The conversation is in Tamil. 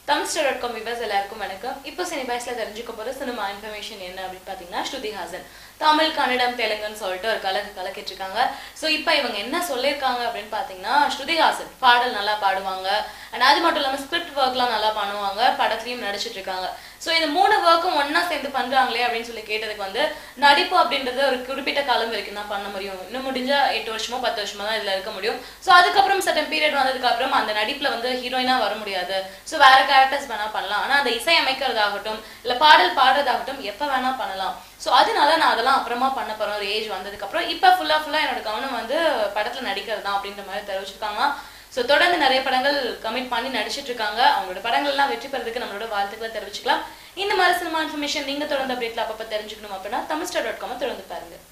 தமிழ்ஸ்டர் டாட் காம் விவர்ஸ் எல்லாருக்கும் வணக்கம் இப்போ சினிபாய்ஸ்ல தெரிஞ்சுக்க போற சினிமா இன்ஃபர்மேஷன் என்ன அப்படின்னு பார்த்தீங்கன்னா ஸ்ருதி ஹாசன் தமிழ் கன்னடம் தெலுங்குன்னு சொல்லிட்டு ஒரு கலக்கு கலக்கிட்டு இருக்காங்க ஸோ இப்போ இவங்க என்ன சொல்லியிருக்காங்க அப்படின்னு பார்த்தீங்கன்னா ஸ்ருதி ஹாசன் பாடல் நல்லா பாடுவாங்க அண்ட் அது மட்டும் இல்லாமல் ஸ்கிரிப்ட் ஒர்க்லாம் நல்லா பண்ணுவாங்க படத்துலையும் நடிச்சிட்டு இருக்காங்க ஸோ இந்த மூணு ஒர்க்கும் ஒண்ணா சேர்ந்து பண்றாங்களே அப்படின்னு சொல்லி கேட்டதுக்கு வந்து நடிப்பு அப்படின்றது ஒரு குறிப்பிட்ட காலம் வரைக்கும் தான் பண்ண முடியும் இன்னும் முடிஞ்சா எட்டு வருஷமோ பத்து வருஷமோ தான் இதுல இருக்க முடியும் ஸோ அதுக்கப்புறம் சட்டன் பீரியட் வந்ததுக்கு அப்புறம் அந்த நடிப்புல வந்து ஹீரோயினா வர முடியாது ஸோ வேற கேரக்டர்ஸ் வேணா பண்ணலாம் ஆனா அந்த இசை அமைக்கிறதாகட்டும் இல்ல பாடல் பாடுறதாகட்டும் எப்ப வேணா பண்ணலாம் ஸோ அதனால நான் அதெல்லாம் அப்புறமா பண்ண போறேன் ஒரு ஏஜ் வந்ததுக்கு அப்புறம் இப்போ ஃபுல்லா ஃபுல்லா என்னோட கவனம் வந்து படத்துல நடிக்கிறது தான் அப்படின்ற மாதிரி தெரிவிச்சிருக்காங்க ஸோ தொடர்ந்து நிறைய படங்கள் கமிட் பண்ணி நடிச்சிட்டு இருக்காங்க அவங்களோட படங்கள் எல்லாம் வெற்றி பெறதுக்கு நம்மளோட வாழ்த்துக்களை தெரிவிச்சுக்கலாம் இந்த மாதிரி சினிமா இன்ஃபர்மேஷன் நீங்க தொடர்ந்து அப்டேட்ல அப்பப்போ தெரிஞ்சுக்கணும் அப்படின்னா தமிழ்ஸ்டார் டாட் காம தொடர்ந்து பாருங்க